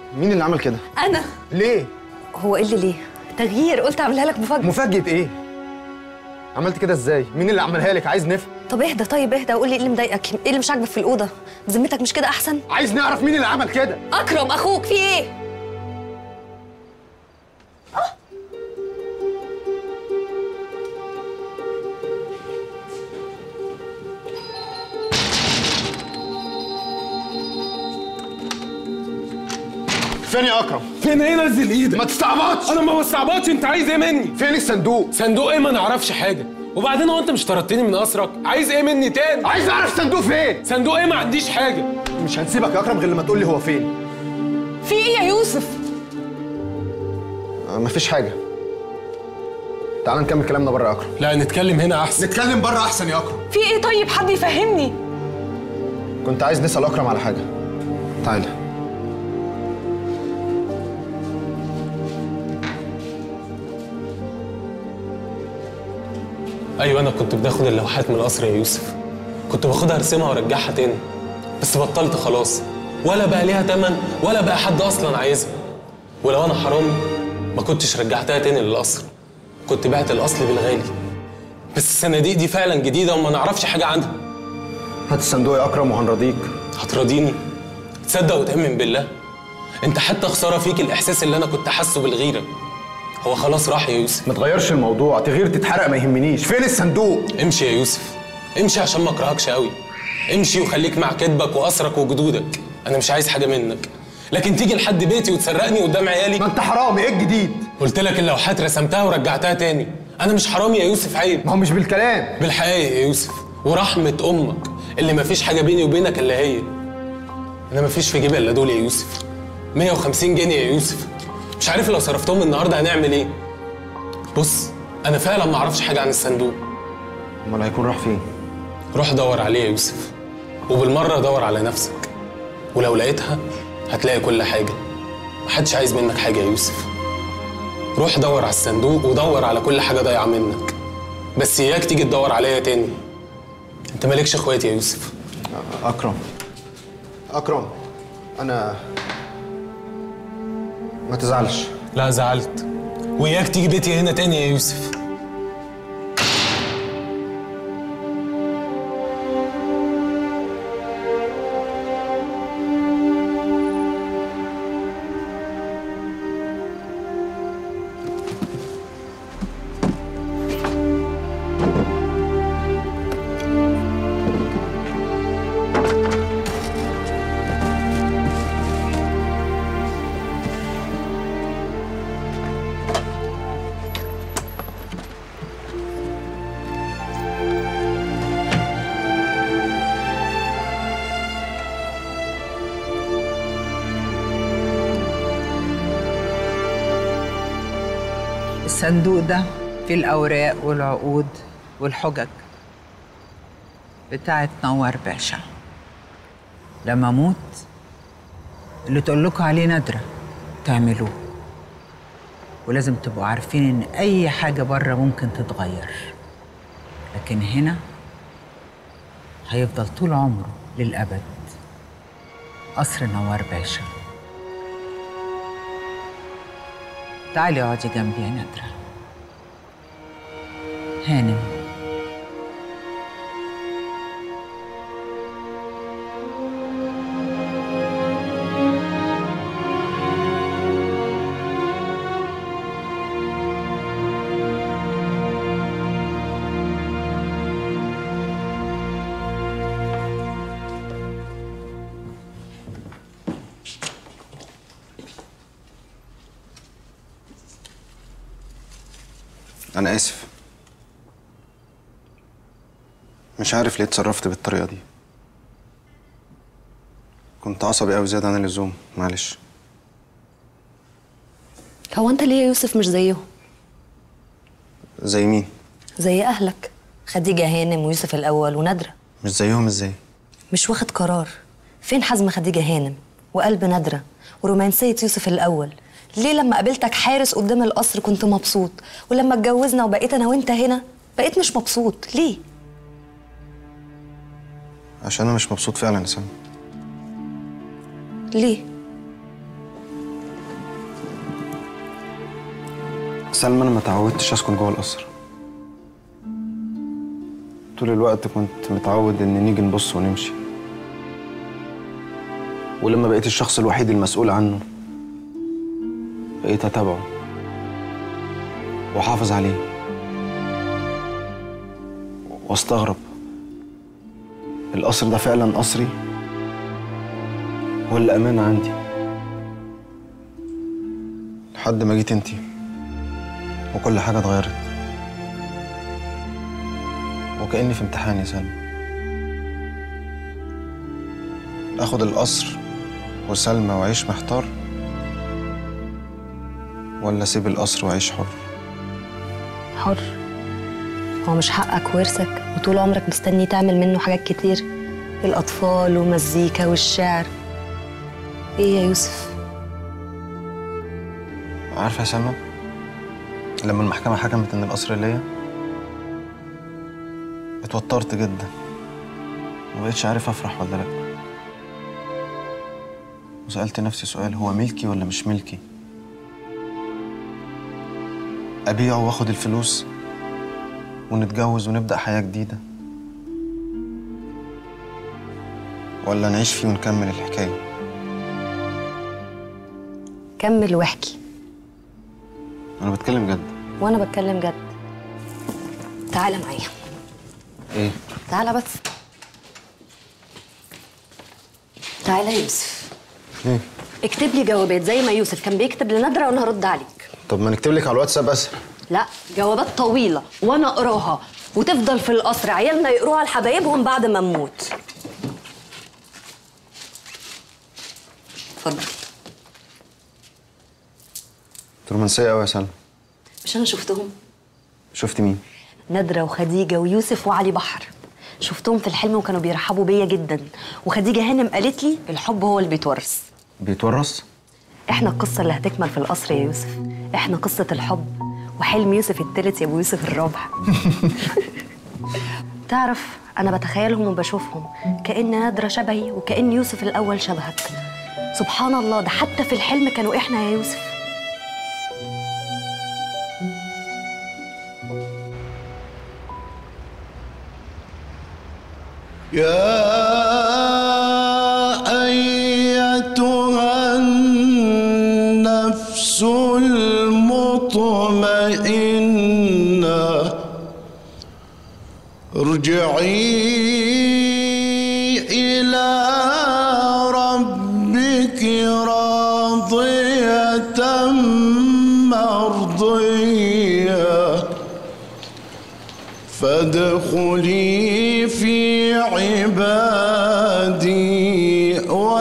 مين اللي عمل كده انا ليه هو ايه اللي ليه تغيير قلت اعملها لك مفاجاه مفاجاه ايه عملت كده ازاي مين اللي عملها لك عايز نفهم طب اهدى طيب اهدى وقول لي ايه اللي مضايقك ايه اللي مش عاجبك في الاوضه بذمتك مش كده احسن عايز نعرف مين اللي عمل كده اكرم اخوك في ايه فين يا اكرم فين ايه نزل ايدك ما تستعبطش انا ما بستعبطش انت عايز ايه مني فين الصندوق صندوق ايه ما نعرفش حاجه وبعدين هو انت مش طردتني من قصرك عايز ايه مني تاني عايز اعرف الصندوق فين صندوق ايه ما عنديش حاجه مش هنسيبك يا اكرم غير لما تقول لي هو فين في ايه يا يوسف آه، مفيش حاجه تعال نكمل كلامنا بره يا اكرم لا نتكلم هنا احسن نتكلم بره احسن يا اكرم في ايه طيب حد يفهمني كنت عايز نسال اكرم على حاجه تعالى ايوه انا كنت باخد اللوحات من القصر يا يوسف كنت باخدها ارسمها وارجعها تاني بس بطلت خلاص ولا بقى ليها تمن ولا بقى حد اصلا عايزها ولو انا حرامي ما كنتش رجعتها تاني للقصر كنت بعت الاصل بالغالي بس الصناديق دي فعلا جديده وما نعرفش حاجه عنها هات الصندوق يا اكرم وهنرضيك هتراضيني تصدق وتأمن بالله انت حتى خساره فيك الاحساس اللي انا كنت حاسه بالغيره هو خلاص راح يا يوسف ما تغيرش الموضوع تغير تتحرق ما يهمنيش فين الصندوق امشي يا يوسف امشي عشان ما اكرهكش قوي امشي وخليك مع كدبك واسرك وجدودك انا مش عايز حاجه منك لكن تيجي لحد بيتي وتسرقني قدام ما عيالي انت حرامي ايه الجديد قلت لك اللوحات رسمتها ورجعتها تاني انا مش حرامي يا يوسف عيب ما هو مش بالكلام بالحقيقه يا يوسف ورحمه امك اللي مفيش حاجه بيني وبينك الا هي انا مفيش في جيبي الا دول يا يوسف 150 جنيه يا يوسف مش عارف لو صرفتهم النهارده هنعمل ايه بص انا فعلا ما اعرفش حاجه عن الصندوق امال هيكون راح فين روح دور عليه يا يوسف وبالمره دور على نفسك ولو لقيتها هتلاقي كل حاجه محدش عايز منك حاجه يا يوسف روح دور على الصندوق ودور على كل حاجه ضايعه منك بس اياك تيجي تدور عليا تاني انت مالكش اخوات يا يوسف اكرم اكرم انا ما تزعلش لا زعلت وإياك تيجي بيتي هنا تاني يا يوسف الصندوق ده فيه الأوراق والعقود والحجج بتاعت نوار باشا لما أموت اللي تقول لكم عليه نادرة تعملوه ولازم تبقوا عارفين إن أي حاجة بره ممكن تتغير لكن هنا هيفضل طول عمره للأبد قصر نوار باشا تعالي اقعدي جنبي يا نادرة هانم انا اسف مش عارف ليه اتصرفت بالطريقه دي كنت عصبي قوي زياده عن اللزوم معلش هو انت ليه يا يوسف مش زيهم زي مين زي اهلك خديجه هانم ويوسف الاول ونادره مش زيهم ازاي مش واخد قرار فين حزم خديجه هانم وقلب نادره ورومانسيه يوسف الاول ليه لما قابلتك حارس قدام القصر كنت مبسوط ولما اتجوزنا وبقيت انا وانت هنا بقيت مش مبسوط ليه عشان انا مش مبسوط فعلا يا سامي ليه سلمى انا ما تعودتش اسكن جوه القصر طول الوقت كنت متعود ان نيجي نبص ونمشي ولما بقيت الشخص الوحيد المسؤول عنه بقيت اتابعه واحافظ عليه واستغرب القصر ده فعلا قصري ولا امانه عندي لحد ما جيت انتي وكل حاجه اتغيرت وكاني في امتحان يا سلمى اخد القصر وسلمى واعيش محتار ولا اسيب القصر واعيش حر حر هو مش حقك ورثك وطول عمرك مستني تعمل منه حاجات كتير الأطفال ومزيكا والشعر إيه يا يوسف؟ عارفه يا سلمى لما المحكمه حكمت ان القصر ليا اتوترت جدا مبقتش عارف افرح ولا لا وسالت نفسي سؤال هو ملكي ولا مش ملكي ابيعه واخد الفلوس ونتجوز ونبدا حياه جديده ولا نعيش فيه ونكمل الحكايه كمل واحكي انا بتكلم جد وأنا بتكلم جد تعالى معايا ايه تعالى بس تعالى يا يوسف ايه اكتب لي جوابات زي ما يوسف كان بيكتب لنادرة وأنا هرد عليك طب ما نكتب لك على الواتساب اسهل لا جوابات طويلة وأنا أقراها وتفضل في القصر عيالنا يقروها لحبايبهم بعد ما نموت اتفضل رومانسيه قوي يا سلمى مش أنا شفتهم شفت مين نادرة وخديجة ويوسف وعلي بحر شفتهم في الحلم وكانوا بيرحبوا بيا جدا وخديجة هانم قالت لي الحب هو اللي بيتورث بيتورث احنا القصة اللي هتكمل في القصر يا يوسف احنا قصة الحب وحلم يوسف التالت يا ابو يوسف الرابع تعرف انا بتخيلهم وبشوفهم كأن نادرة شبهي وكأن يوسف الاول شبهك سبحان الله ده حتى في الحلم كانوا احنا يا يوسف يا أيتها النفس المطمئنة ارجعي إلى ربك راضية مرضية فادخلي في عبادي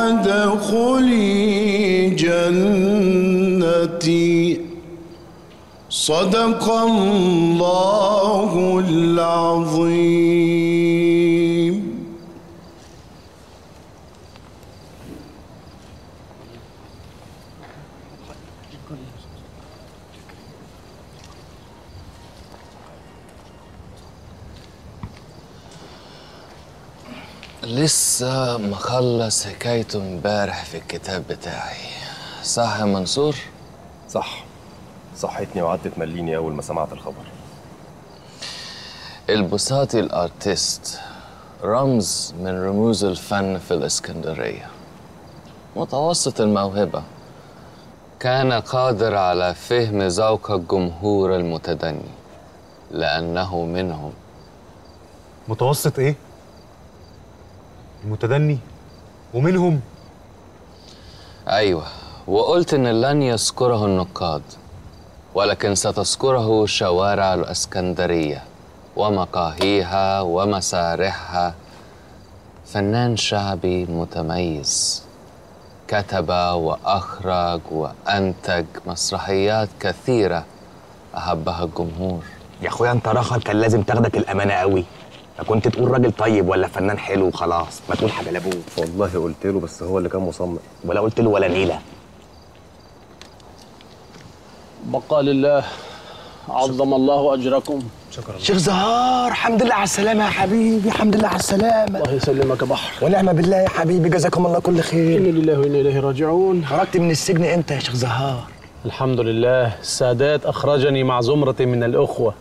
وادخلي جنتي صدق الله العظيم لسه مخلص حكايته امبارح في الكتاب بتاعي صح يا منصور؟ صح صحتني وقعدت تمليني اول ما سمعت الخبر البساطي الارتيست رمز من رموز الفن في الاسكندرية متوسط الموهبة كان قادر على فهم ذوق الجمهور المتدني لأنه منهم متوسط ايه؟ المتدني ومنهم أيوة وقلت إن لن يذكره النقاد ولكن ستذكره شوارع الإسكندرية ومقاهيها ومسارحها فنان شعبي متميز كتب وأخرج وأنتج مسرحيات كثيرة أحبها الجمهور يا اخويا انت رخر كان لازم تاخدك الامانه قوي فكنت تقول راجل طيب ولا فنان حلو وخلاص ما تقول حاجه لابوه والله قلت له بس هو اللي كان مصمم ولا قلت له ولا نيله بقى لله عظم الله اجركم شيخ زهار الحمد لله على السلامه يا حبيبي الحمد لله على السلامه الله يسلمك يا بحر ونعم بالله يا حبيبي جزاكم الله كل انا خير لله وانا اليه راجعون خرجت من السجن امتى يا شيخ زهار الحمد لله السادات أخرجني مع زمرة من الأخوة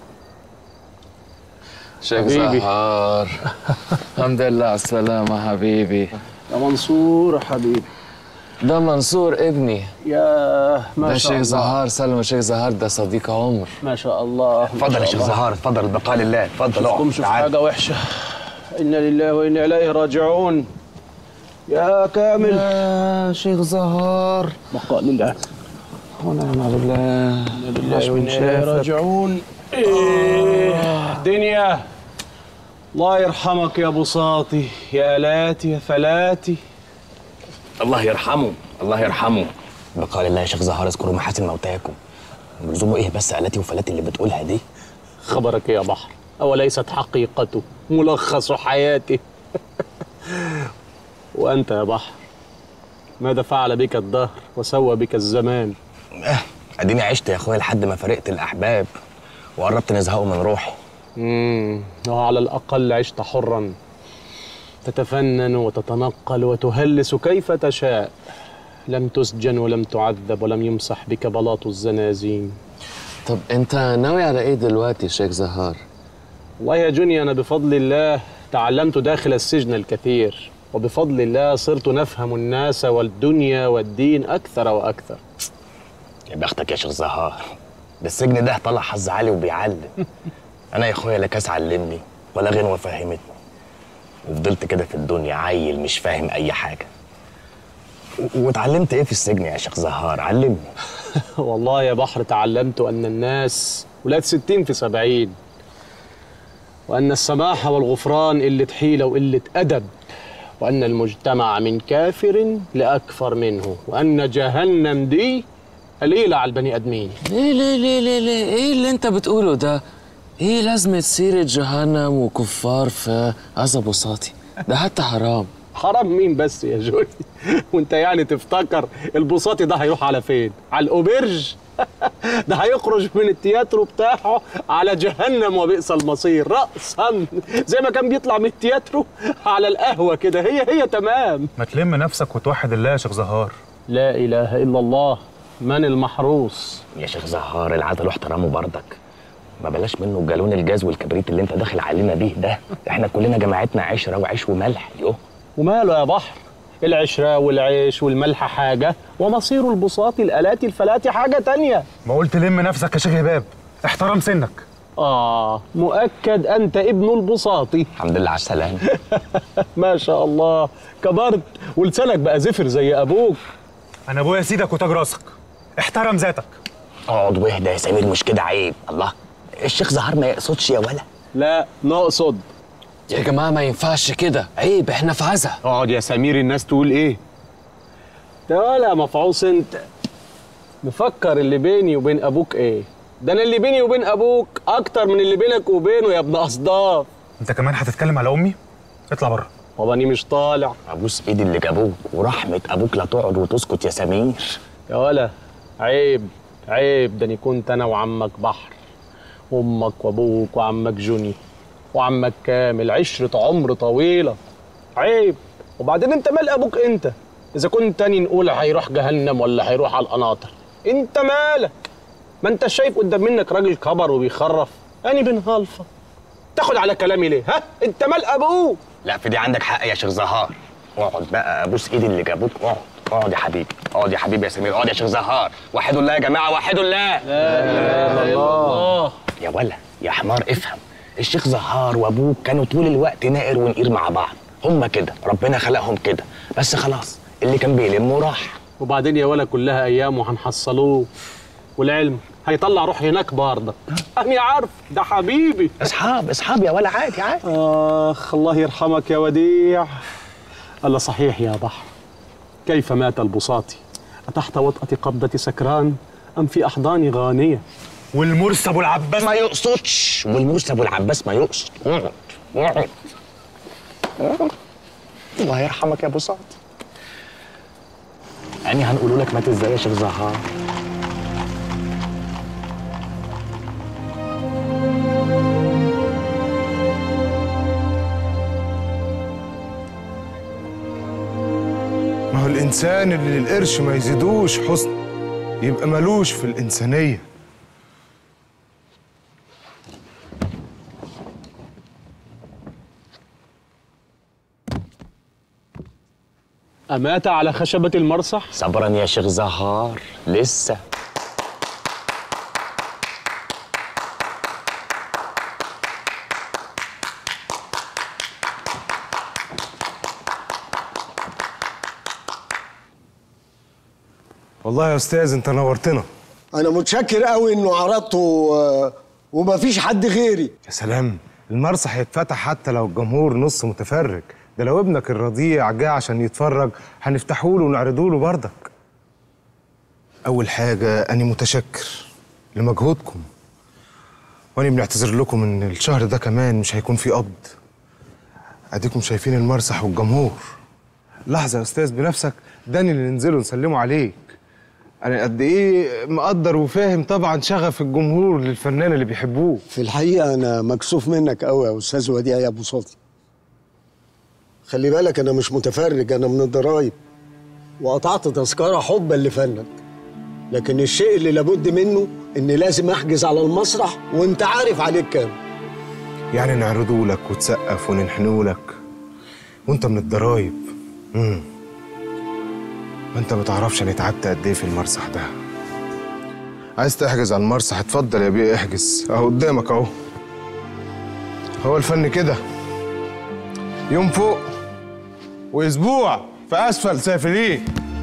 شيخ حبيبي. زهار الحمد لله على السلامة حبيبي يا منصور حبيبي ده منصور ابني يا ده ما شاء شيخ الله زهار سلمى شيخ زهار ده صديق عمر ما شاء الله اتفضل يا شيخ زهار اتفضل البقاء لله اتفضل اقعد تقومش في تعال. حاجة وحشة إنا لله وإنا إليه راجعون يا كامل يا شيخ زهار بقاء لله ونعم بالله إنا لله وإنا إليه راجعون إيه دنيا الله يرحمك يا بساطي يا آلاتي يا فلاتي الله يرحمه الله يرحمه بقاء لله يا شيخ زهار اذكروا محاسن موتاكم لزومه ايه بس الاتي وفلاتي اللي بتقولها دي خبرك يا بحر أوليست حقيقته ملخص حياتي وأنت يا بحر ماذا فعل بك الدهر وسوى بك الزمان اه اديني عشت يا اخويا لحد ما فرقت الاحباب وقربت نزهقوا من روحي مم. وعلى الأقل عشت حرا تتفنن وتتنقل وتهلس كيف تشاء لم تسجن ولم تعذب ولم يمسح بك بلاط الزنازين طب انت ناوي على ايه دلوقتي شيخ زهار والله يا جوني أنا بفضل الله تعلمت داخل السجن الكثير وبفضل الله صرت نفهم الناس والدنيا والدين أكثر وأكثر يا بختك يا شيخ زهار ده السجن ده طلع حظ عالي وبيعلم انا يا اخويا لا كاس علمني ولا غنوه فهمتني وفضلت كده في الدنيا عيل مش فاهم اي حاجه و- واتعلمت ايه في السجن يا شيخ زهار علمني والله يا بحر تعلمت أن الناس ولاد ستين في سبعين وأن السماح والغفران قلة حيلة وقلة أدب وأن المجتمع من كافر لأكفر منه وأن جهنم دي قليلة على البني آدمين ليه ليه ليه ليه ليه ايه اللي انت بتقوله ده ايه لازمة سيرة جهنم وكفار في عزب وساطي ده حتى حرام حرام مين بس يا جوني وانت يعني تفتكر البساطي ده هيروح على فين على الأوبرج ده هيخرج من التياترو بتاعه على جهنم وبئس المصير رأسا زي ما كان بيطلع من التياترو على القهوة كده هي هي تمام ما تلم نفسك وتوحد الله يا شيخ زهار لا إله إلا الله من المحروس يا شيخ زهار العدل واحترامه برضك ما بلاش منه جالون الجاز والكبريت اللي انت داخل علينا بيه ده احنا كلنا جماعتنا عشره وعيش وملح يوه وماله يا بحر العشرة والعيش والملح حاجة ومصير البساط الآلات الفلات حاجة تانية ما قلت لم نفسك يا شيخ هباب احترم سنك آه مؤكد أنت ابن البساطي الحمد لله على السلامه ما شاء الله كبرت ولسانك بقى زفر زي أبوك انا ابويا سيدك وتاج راسك احترم ذاتك اقعد واهدى يا سمير مش كده عيب الله الشيخ زهار ما يقصدش يا ولا لا نقصد يا جماعة ما ينفعش كده عيب احنا في عزا اقعد يا سمير الناس تقول ايه ده ولا مفعوص انت مفكر اللي بيني وبين ابوك ايه ده انا اللي بيني وبين ابوك اكتر من اللي بينك وبينه يا ابن اصداف انت كمان هتتكلم على امي اطلع بره بابا اني مش طالع ابوس ايدي اللي جابوك ورحمه ابوك لا تقعد وتسكت يا سمير يا ولا عيب عيب ده اني كنت انا وعمك بحر وامك وابوك وعمك جوني وعمك كامل عشرة عمر طويلة عيب وبعدين انت مال ابوك انت اذا كنت تاني نقول هيروح جهنم ولا هيروح على القناطر انت مالك ما انت شايف قدام منك راجل كبر وبيخرف اني بن هالفة تاخد على كلامي ليه ها انت مال ابوك لا في دي عندك حق يا شيخ زهار اقعد بقى ابوس ايدي اللي جابوك اقعد اقعد يا حبيبي اقعد يا حبيبي يا سمير اقعد يا شيخ زهار وحدوا الله يا جماعه وحدوا الله الله يا ولا يا حمار افهم الشيخ زهار وابوك كانوا طول الوقت نائر ونقير مع بعض هما كده ربنا خلقهم كده بس خلاص اللي كان بيلم وراح وبعدين يا ولا كلها ايام وهنحصلوه والعلم هيطلع روح هناك برضه انا عارف ده حبيبي اصحاب اصحاب يا ولا عادي عادي اخ الله يرحمك يا وديع الله صحيح يا بحر كيف مات البساطي أتحت وطأة قبضة سكران أم في أحضان غانية والمرسي ابو العباس ما يقصدش والموسى ابو العباس ما يقصد اقعد اقعد اقعد. الله يرحمك يا ابو سعد يعني هنقول لك مات ازاي يا شيخ زهار ما هو الإنسان اللي للقرش ما يزيدوش حسن يبقى ملوش في الإنسانية أمات على خشبة المرصح صبرا يا شيخ زهار لسه والله يا أستاذ أنت نورتنا انا متشكر قوي انه عرضته آه، ومفيش حد غيري يا سلام المرصح يتفتح حتى لو الجمهور نص متفرج ده لو ابنك الرضيع جه عشان يتفرج هنفتحه له ونعرضه له بردك أول حاجة أنا متشكر لمجهودكم وأنا بنعتذر لكم إن الشهر ده كمان مش هيكون فيه قبض أديكم شايفين المرصح والجمهور لحظة يا أستاذ بنفسك داني اللي ننزله نسلمه عليك أنا قد إيه مقدر وفاهم طبعا شغف الجمهور للفنان اللي بيحبوه في الحقيقه انا مكسوف منك قوي يا استاذ وديع يا ابو صوتي خلي بالك انا مش متفرج انا من الضرايب وقطعت تذكره حبا لفنك لكن الشيء اللي لابد منه اني لازم احجز على المسرح وانت عارف عليك كام يعني نعرضه لك وتسقف وننحنوا لك وانت من الضرايب امم ما انت ما تعرفش انا تعبت قد ايه في المرصح ده عايز تحجز على المرصح اتفضل يا بيه احجز اهو قدامك اهو هو الفن كده يوم فوق واسبوع في اسفل سافلين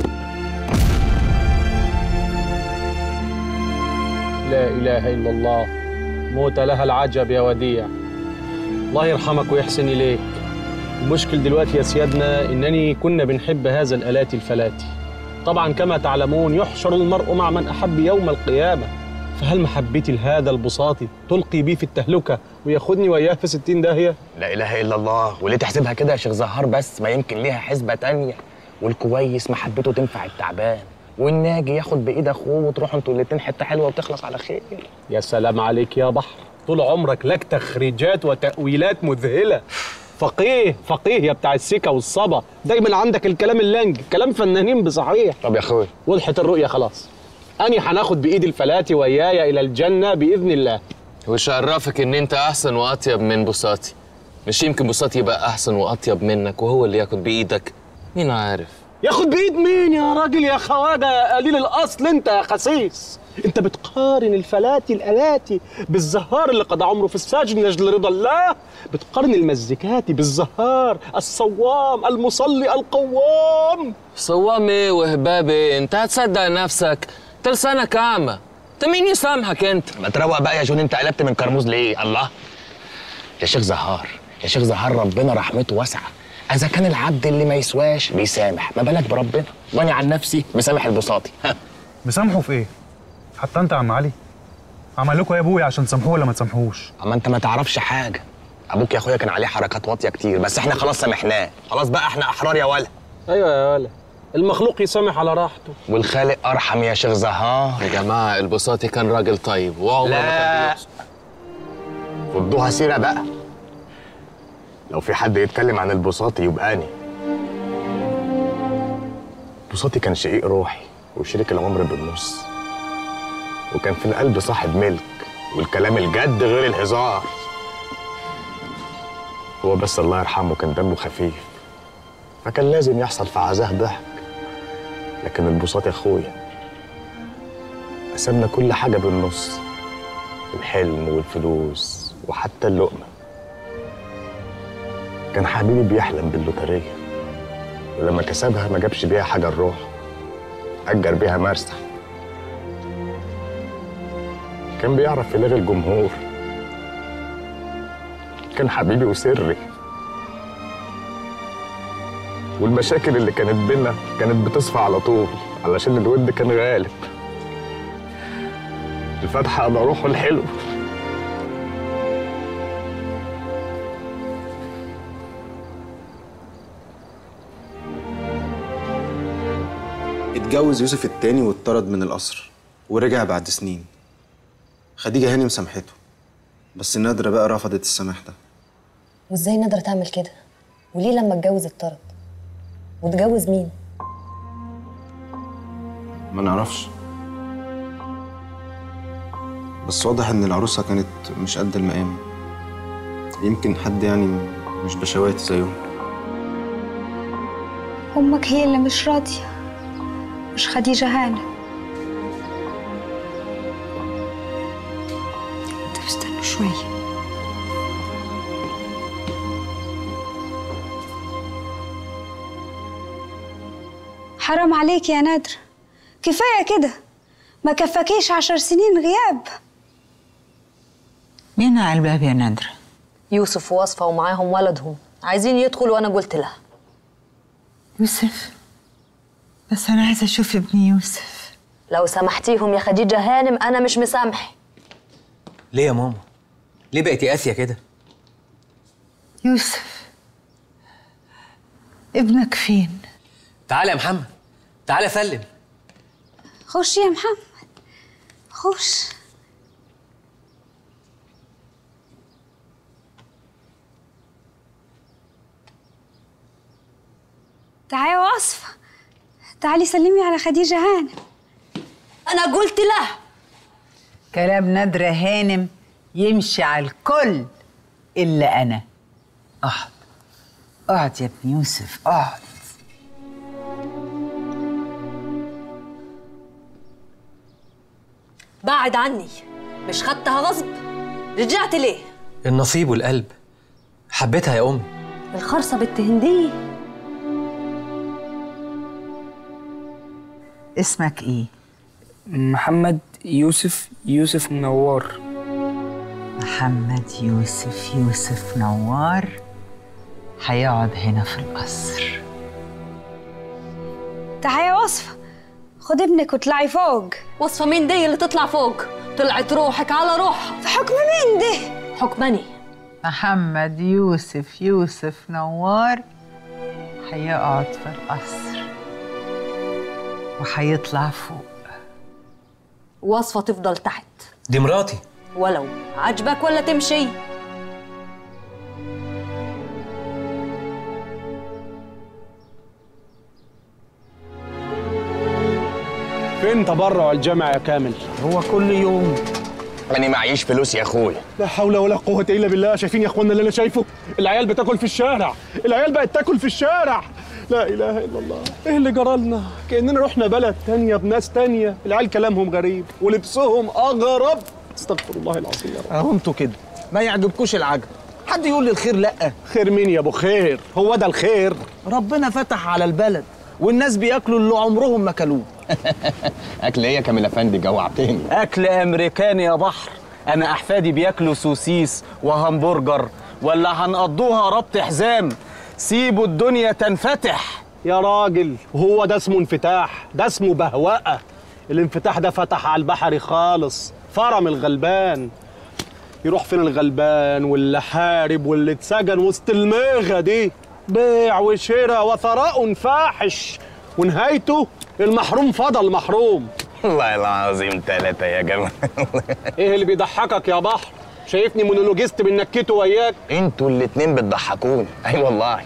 لا إله إلا الله موت لها العجب يا وديع الله يرحمك ويحسن إليك المشكل دلوقتي يا سيادنا إنني كنا بنحب هذا الآلات الفلاتي طبعا كما تعلمون يحشر المرء مع من أحب يوم القيامة فهل محبتي لهذا البساطي تلقي بي في التهلكة وياخدني وإياه في ستين داهية؟ لا اله الا الله وليه تحسبها كده يا شيخ زهار بس ما يمكن ليها حسبه تانية والكويس محبته تنفع التعبان والناجي ياخد بايد اخوه وتروحوا انتوا الاتنين حته حلوه وتخلص على خير يا سلام عليك يا بحر طول عمرك لك تخريجات وتأويلات مذهلة فقيه فقيه يا بتاع السكة والصبا دايما عندك الكلام اللنج كلام فنانين بصحيح طب يا اخويا وضحت الرؤية خلاص أني هناخد بإيد الفلاتي وياي إلى الجنة بإذن الله وش عرفك ان انت احسن واطيب من بساطي مش يمكن بساطي يبقى احسن واطيب منك وهو اللي ياخد بايدك مين عارف ياخد بإيد مين يا راجل يا خواجة يا قليل الأصل أنت يا خسيس أنت بتقارن الفلاتي الآلاتي بالزهار اللي قضى عمره في السجن لأجل رضا الله بتقارن المزيكاتي بالزهار الصوام المصلي القوام صوام ايه وهباب ايه انت هتصدق نفسك انت لسانك اعمى انت مين يسامحك انت ما تروق بقى يا جون انت قلبت من كرموز ليه الله يا شيخ زهار يا شيخ زهار ربنا رحمته واسعه اذا كان العبد اللي ما يسواش بيسامح ما بالك بربنا وانا عن نفسي مسامح البساطي ها مسامحه في ايه؟ حتى انت يا عم علي عمل لكم ايه يا ابويا عشان تسامحوه ولا ما تسامحوش؟ اما انت ما تعرفش حاجه ابوك يا اخويا كان عليه حركات واطيه كتير بس احنا خلاص سامحناه خلاص بقى احنا احرار يا ولا أيوة يا ولا المخلوق يسامح على راحته والخالق ارحم يا شيخ زهار يا جماعه البساطي كان راجل طيب وعمره ما كان لا بيقصد. فضوها سيره بقى لو في حد يتكلم عن البساطي يبقى اني البساطي كان شقيق روحي وشريك العمر بالنص وكان في القلب صاحب ملك والكلام الجد غير الهزار هو بس الله يرحمه كان دمه خفيف فكان لازم يحصل في عزاه ضحك لكن البساط يا اخويا قسمنا كل حاجه بالنص الحلم والفلوس وحتى اللقمه كان حبيبي بيحلم باللوتريه ولما كسبها ما جابش بيها حاجه الروح اجر بيها مرسح كان بيعرف يلغي الجمهور كان حبيبي وسري والمشاكل اللي كانت بينا كانت بتصفى على طول علشان الود كان غالب الفتحة على روحه الحلو اتجوز يوسف التاني واتطرد من القصر ورجع بعد سنين خديجة هانم سامحته بس نادرة بقى رفضت السماح ده وازاي نقدر تعمل كده وليه لما اتجوز اتطرد واتجوز مين ما نعرفش بس واضح ان العروسة كانت مش قد المقام يمكن حد يعني مش بشواتي زيهم أمك هي اللي مش راضية مش خديجة هانم طب استنوا شوية حرام عليك يا نادر كفاية كده ما كفاكيش عشر سنين غياب مين على الباب يا نادرة؟ يوسف ووصفة ومعاهم ولدهم عايزين يدخلوا وانا قلت لها يوسف بس أنا عايزة أشوف ابني يوسف لو سمحتيهم يا خديجة هانم انا مش مسامحي ليه يا ماما؟ ليه بقيتي قاسية كده؟ يوسف ابنك فين؟ تعالى يا محمد تعالى سلم خش يا محمد خش تعالي يا وصفة تعالي سلمي على خديجة هانم أنا قلت له كلام نادرة هانم يمشي على الكل إلا أنا اقعد اقعد يا ابن يوسف اقعد بعد عني مش خدتها غصب رجعت ليه النصيب والقلب حبيتها يا أمي الخرصة بنت هندية اسمك إيه؟ محمد يوسف يوسف منوار محمد يوسف يوسف نوار هيقعد هنا في القصر تعالي يا وصفة خد ابنك واطلعي فوق وصفة مين دي اللي تطلع فوق طلعت روحك على روحها في حكم مين دي حكمني محمد يوسف يوسف نوار هيقعد في القصر وهيطلع فوق وصفة تفضل تحت دي مراتي ولو عجبك ولا تمشي فين تبرع الجامع يا كامل هو كل يوم أنا معيش فلوس يا أخويا لا حول ولا قوة إلا بالله شايفين يا إخوانا اللي أنا شايفه العيال بتاكل في الشارع العيال بقت تاكل في الشارع لا إله إلا الله إيه اللي جرالنا كأننا رحنا بلد تانية بناس تانية العيال كلامهم غريب ولبسهم أغرب استغفر الله العظيم يا رب اهو انتوا كده ما يعجبكوش العجب حد يقول للخير لا خير مين يا ابو خير هو ده الخير ربنا فتح على البلد والناس بياكلوا اللي عمرهم ما كلوه أكل إيه يا كامل أفندي جوعتني اكل امريكاني يا بحر انا احفادي بياكلوا سوسيس وهمبرجر ولا هنقضوها ربط حزام سيبوا الدنيا تنفتح يا راجل هو ده اسمه انفتاح ده اسمه بهوقة الانفتاح ده فتح على البحري خالص فرم الغلبان يروح فين الغلبان واللي حارب واللي اتسجن وسط الميغة دي بيع وشراء وثراء فاحش ونهايته المحروم فضل محروم والله العظيم ثلاثة يا جماعة ايه اللي بيضحكك يا بحر شايفني مونولوجيست بنكته وياك انتوا الاتنين بتضحكوني اي والله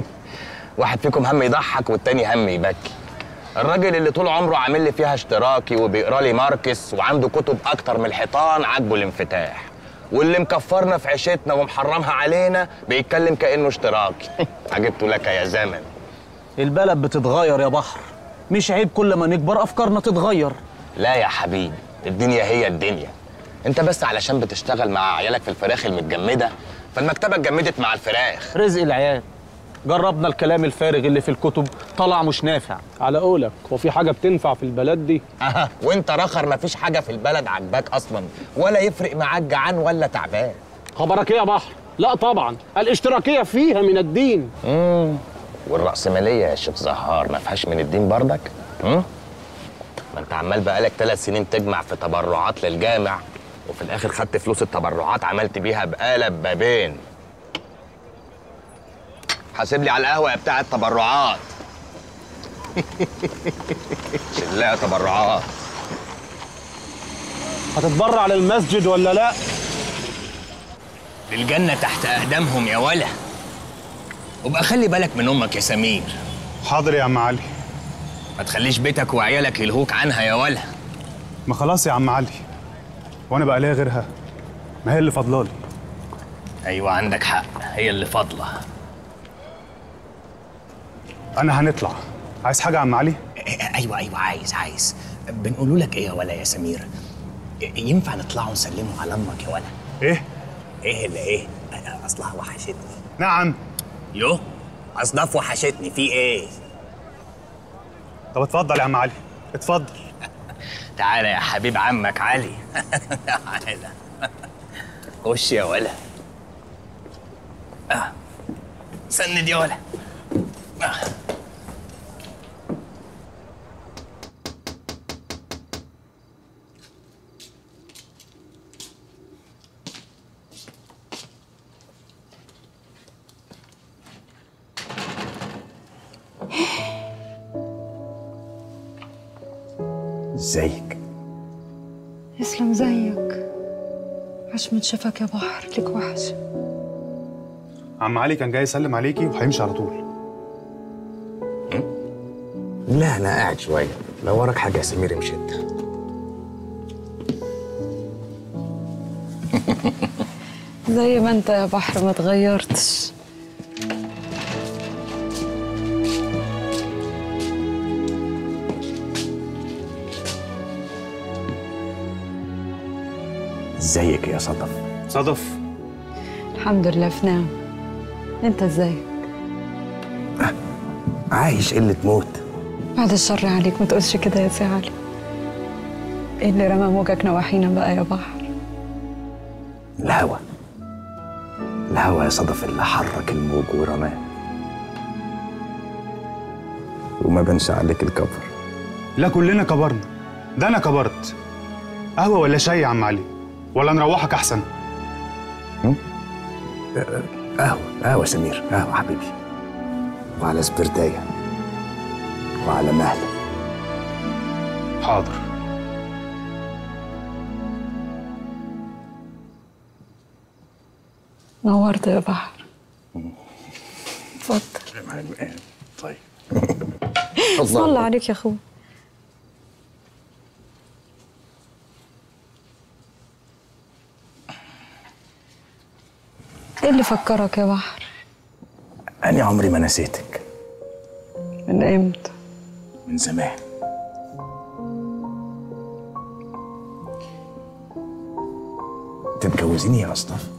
واحد فيكم هم يضحك والتاني هم يبكي الراجل اللي طول عمره عامل لي فيها اشتراكي وبيقرا لي ماركس وعنده كتب اكتر من الحيطان عاجبه الانفتاح واللي مكفرنا في عيشتنا ومحرمها علينا بيتكلم كانه اشتراكي عجبت لك يا زمن البلد بتتغير يا بحر مش عيب كل ما نكبر افكارنا تتغير لا يا حبيبي الدنيا هي الدنيا انت بس علشان بتشتغل مع عيالك في الفراخ المتجمده فالمكتبه اتجمدت مع الفراخ رزق العيال جربنا الكلام الفارغ اللي في الكتب طلع مش نافع على قولك هو في حاجه بتنفع في البلد دي أها وانت رخر مفيش حاجه في البلد عجباك اصلا ولا يفرق معاك جعان ولا تعبان خبرك ايه يا بحر لا طبعا الاشتراكيه فيها من الدين امم والرأسمالية يا شيخ زهار ما فيهاش من الدين بردك امم ما انت عمال بقالك ثلاث سنين تجمع في تبرعات للجامع وفي الاخر خدت فلوس التبرعات عملت بيها بقالة بابين حاسب لي على القهوة يا بتاع التبرعات شلاقة تبرعات هتتبرع للمسجد ولا لا الجنة تحت أقدامهم يا ولا وبقى خلي بالك من أمك يا سمير حاضر يا عم علي ما تخليش بيتك وعيالك يلهوك عنها يا ولا ما خلاص يا عم علي وانا بقى ليا غيرها ما هي اللي فضلالي ايوه عندك حق هي اللي فاضله انا هنطلع عايز حاجه يا عم علي ايوه ايوه عايز عايز بنقولوا لك ايه يا ولا يا سمير ينفع نطلعوا نسلموا على امك يا ولا ايه ايه اللي ايه اصلها وحشتني نعم يو اصناف وحشتني في ايه طب اتفضل يا عم علي اتفضل تعالى يا حبيب عمك علي تعالى خش يا ولا آه. سند يا ولا آه. ازيك يسلم زيك عاش من شافك يا بحر لك وحش عم علي كان جاي يسلم عليكي وهيمشي على طول لا انا قاعد شويه لو وراك حاجه يا سمير مشيت زي ما انت يا بحر ما تغيرتش ازيك يا صدف صدف الحمد لله في نعم انت ازاي عايش قله موت بعد الشر عليك ما تقولش كده يا سي علي ايه اللي رمى موجك نواحينا بقى يا بحر الهوى الهوى يا صدف اللي حرك الموج ورماه وما بنش عليك الكفر لا كلنا كبرنا ده انا كبرت قهوه ولا شاي يا عم علي ولا نروحك احسن قهوة قهوة سمير قهوة حبيبي وعلى سبرتاية وعلى مهلة حاضر نورت يا بحر اتفضل طيب صلى عليك يا اخوي ايه اللي فكرك يا بحر أنا عمري ما نسيتك من امتى من زمان تتجوزيني يا أصطف